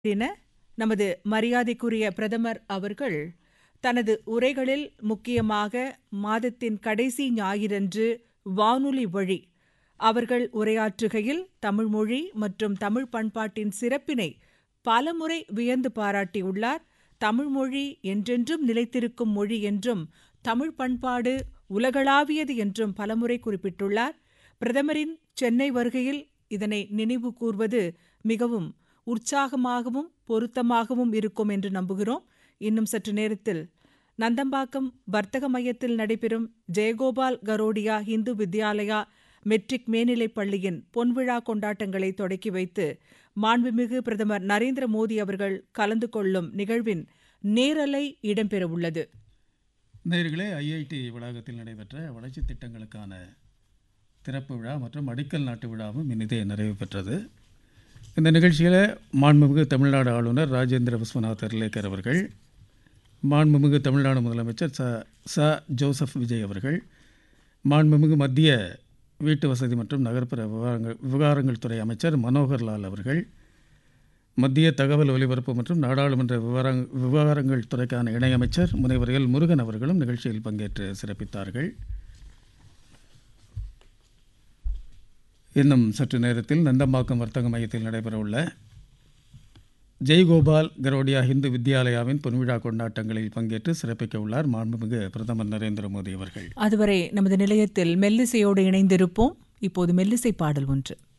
என நமது மரியாதைக்குரிய பிரதமர் அவர்கள் தனது உரைகளில் முக்கியமாக மாதத்தின் கடைசி ஞாயிறன்று வானொலி வழி அவர்கள் உரையாற்றுகையில் தமிழ்மொழி மற்றும் தமிழ் பண்பாட்டின் சிறப்பினை பலமுறை வியந்து பாராட்டியுள்ளார் தமிழ்மொழி என்றென்றும் நிலைத்திருக்கும் மொழி என்றும் தமிழ் பண்பாடு உலகளாவியது என்றும் பலமுறை குறிப்பிட்டுள்ளார் பிரதமரின் சென்னை வருகையில் இதனை நினைவு கூர்வது மிகவும் உற்சாகமாகவும் பொருத்தமாகவும் இருக்கும் என்று நம்புகிறோம் இன்னும் சற்று நேரத்தில் நந்தம்பாக்கம் வர்த்தக மையத்தில் நடைபெறும் ஜெயகோபால் கரோடியா இந்து வித்யாலயா மெட்ரிக் மேல்நிலைப் பள்ளியின் பொன்விழா கொண்டாட்டங்களை தொடக்கி வைத்து மாண்புமிகு பிரதமர் நரேந்திர மோடி அவர்கள் கலந்து கொள்ளும் நிகழ்வின் நேரலை இடம்பெறவுள்ளது நேர்களே ஐஐடி வளாகத்தில் நடைபெற்ற வளர்ச்சித் திட்டங்களுக்கான திறப்பு விழா மற்றும் அடிக்கல் நாட்டு விழாவும் இனிதே நிறைவு பெற்றது இந்த நிகழ்ச்சியில் மாண்புமிகு தமிழ்நாடு ஆளுநர் ராஜேந்திர விஸ்வநாத் அர்லேக்கர் அவர்கள் மாண்புமிகு தமிழ்நாடு முதலமைச்சர் ச ச ஜோசப் விஜய் அவர்கள் மாண்புமிகு மத்திய வீட்டு வசதி மற்றும் நகர்ப்புற விவகாரங்கள் விவகாரங்கள் துறை அமைச்சர் மனோகர் லால் அவர்கள் மத்திய தகவல் ஒலிபரப்பு மற்றும் நாடாளுமன்ற விவகாரங் விவகாரங்கள் துறைக்கான இணையமைச்சர் முனைவர் எல் முருகன் அவர்களும் நிகழ்ச்சியில் பங்கேற்று சிறப்பித்தார்கள் இன்னும் சற்று நேரத்தில் நந்தம்பாக்கம் வர்த்தக மையத்தில் நடைபெறவுள்ள ஜெய்கோபால் கரோடியா இந்து வித்யாலயாவின் பொன்விழா கொண்டாட்டங்களில் பங்கேற்று சிறப்பிக்க உள்ளார் மாண்புமிகு பிரதமர் நரேந்திர மோடி அவர்கள் அதுவரை நமது நிலையத்தில் மெல்லிசையோடு இணைந்திருப்போம் இப்போது மெல்லிசை பாடல் ஒன்று